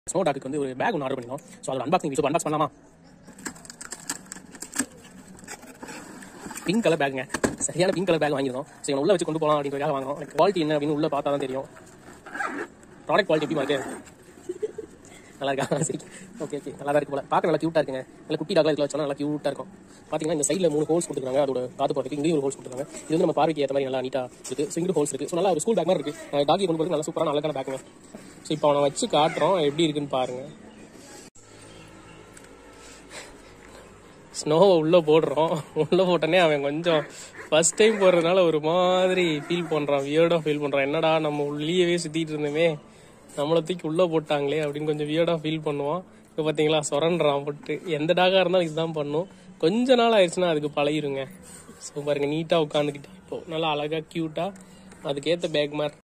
snow dog வந்து ஒரு back ஒன்று ஆர்டர் பண்ணிருந்தோம் ஸோ அதோட அன்பாக்சிங் வீடியோ அன்பாக்ஸ் பண்ணலாமா பிங்க் கலர் பேக்குங்க சரியான பிங்க் கலர் பேக் வாங்கியிருந்தோம் ஸோ இவனை உள்ள வச்சு கொண்டு போகலாம் அப்படின்றதுக்காக வாங்கினோம் எனக்கு குவாலிட்டி என்ன அப்படின்னு உள்ள பார்த்தா தான் தெரியும் ப்ராடக்ட் குவாலிட்டி எப்படி இருக்கு நல்லா இருக்கா சரி ஓகே ஓகே நல்லா தான் இருக்கு போல பார்க்க நல்லா க்யூட்டாக இருக்குங்க நல்ல குட்டி டாக்லாம் இதில் வச்சோன்னா நல்லா க்யூட்டாக இருக்கும் பார்த்தீங்கன்னா இந்த சைடில் மூணு ஹோல்ஸ் கொடுத்துருக்காங்க அதோட காத்து போகிறதுக்கு இங்கேயும் ஒரு ஹோல்ஸ் கொடுத்துருக்காங்க இது வந்து நம்ம பார்வைக்கு ஏற்ற மாதிரி நல்லா நீட்டாக இருக்குது ஸோ இங்கே ஹோல்ஸ் இருக்குது ஸோ நல்லா ஒரு ஸ்கூல் பேக் மாதிரி இருக்குது டாகி கொண்டு போகிறது நல்லா சூப்பராக நல்ல பேக்குங்க ஸோ இப்போ அவனை வச்சு காட்டுறோம் எப்படி இருக்குன்னு பாருங்க ஸ்னோவை உள்ளே போடுறோம் உள்ளே போட்டோன்னே அவன் கொஞ்சம் ஃபர்ஸ்ட் டைம் போடுறதுனால ஒரு மாதிரி ஃபீல் பண்ணுறான் வியர்டாக ஃபீல் பண்ணுறான் என்னடா நம்ம உள்ளேயே சுற்றிட்டு இருந்தோமே நம்மளை தூக்கி உள்ளே போட்டாங்களே அப்படின்னு கொஞ்சம் வியர்டாக ஃபீல் பண்ணுவான் இப்போ பார்த்தீங்களா சொரன்றான் போட்டு எந்த டாகாக இருந்தாலும் இதுதான் பண்ணும் கொஞ்ச நாள் ஆயிடுச்சுன்னா அதுக்கு பழகிருங்க ஸோ பாருங்க நீட்டாக உட்காந்துக்கிட்டு இப்போ நல்லா அழகாக க்யூட்டாக அதுக்கேற்ற பேக் மாதிரி